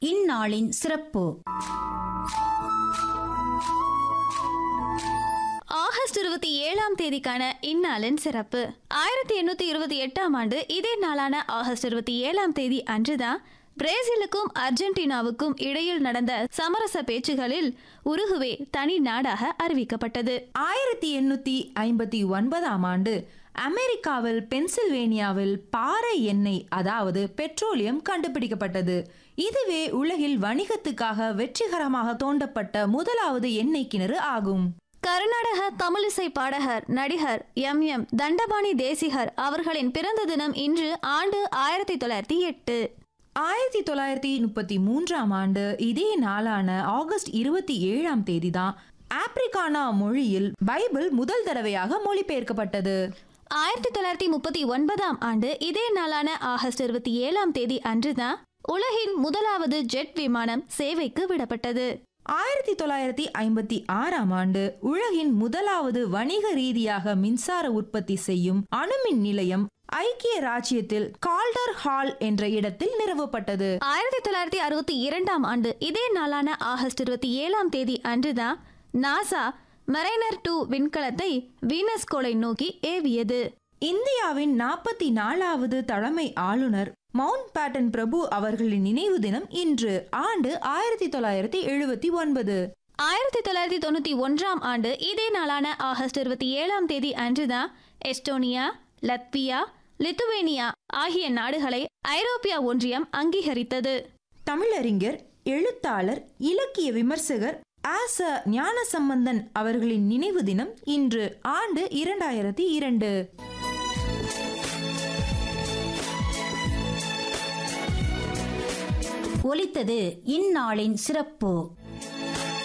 இந்நாளின் சிறப்பு ஆகஸ்ட் இருபத்தி ஏழாம் தேதிக்கான இந்நாளின் சிறப்பு ஆயிரத்தி எண்ணூத்தி இருபத்தி எட்டாம் ஆண்டு இதே நாளான ஆகஸ்ட் இருபத்தி ஏழாம் தேதி அன்றுதான் பிரேசிலுக்கும் அர்ஜென்டினாவுக்கும் இடையில் நடந்த சமரச பேச்சுகளில் உருகுவே தனி நாடாக அறிவிக்கப்பட்டது ஆயிரத்தி எண்ணூத்தி ஐம்பத்தி ஒன்பதாம் ஆண்டு அமெரிக்காவில் பென்சில்வேனியாவில் பாறை எண்ணெய் அதாவது பெட்ரோலியம் கண்டுபிடிக்கப்பட்டது இதுவே உலகில் வணிகத்துக்காக வெற்றிகரமாக தோண்டப்பட்ட முதலாவது எண்ணெய் கிணறு ஆகும் கர்நாடக தமிழிசை பாடகர் நடிகர் எம் எம் தண்டபாணி தேசிகர் அவர்களின் பிறந்த தினம் இன்று ஆண்டு ஆயிரத்தி தொள்ளாயிரத்தி எட்டு ஆயிரத்தி தொள்ளாயிரத்தி முப்பத்தி மூன்றாம் ஆண்டு இதே நாளான ஆகஸ்ட் இருபத்தி ஏழாம் தேதி தான் ஆப்பிரிக்கானா மொழியில் பைபிள் முதல் தடவையாக மொழிபெயர்க்கப்பட்டது ஆயிரத்தி தொள்ளாயிரத்தி முப்பத்தி ஒன்பதாம் ஆண்டு இதே நாளான ஆகஸ்ட் இருபத்தி ஏழாம் தேதி அன்றுதான் உலகின் முதலாவது ஜெட் விமானம் சேவைக்கு விடப்பட்டது ஆயிரத்தி தொள்ளாயிரத்தி ஐம்பத்தி ஆறாம் ஆண்டு உலகின் முதலாவது வணிக ரீதியாக மின்சார உற்பத்தி செய்யும் அணுமின் நிலையம் ஐக்கிய ராச்சியத்தில் கால்டர் ஹால் என்ற இடத்தில் நிறுவப்பட்டது ஆயிரத்தி தொள்ளாயிரத்தி அறுபத்தி இரண்டாம் ஆண்டு இதே நாளான ஆகஸ்ட் இருபத்தி ஏழாம் தேதி அன்றுதான் நாசா மெரைனர் டூ விண்கலத்தை வீனஸ் கோளை நோக்கி ஏவியது இந்தியாவின் நாற்பத்தி நாலாவது தலைமை ஆளுநர் மவுண்ட் பேட்டன் பிரபு அவர்களின் நினைவு தினம் இன்று ஆண்டு ஆயிரத்தி தொள்ளாயிரத்தி எழுபத்தி ஒன்பது ஆயிரத்தி தொள்ளாயிரத்தி தொண்ணூத்தி ஒன்றாம் ஆண்டு இதே நாளான ஆகஸ்ட் இருபத்தி ஏழாம் தேதி அன்றுதான் எஸ்டோனியா லத்வியா லித்துவேனியா ஆகிய நாடுகளை ஐரோப்பிய ஒன்றியம் அங்கீகரித்தது தமிழறிஞர் எழுத்தாளர் இலக்கிய விமர்சகர் ஆச ஞானசம்பந்தன் அவர்களின் நினைவு தினம் இன்று ஆண்டு இரண்டாயிரத்தி இரண்டு ஒலித்தது இந்நாளின் சிறப்பு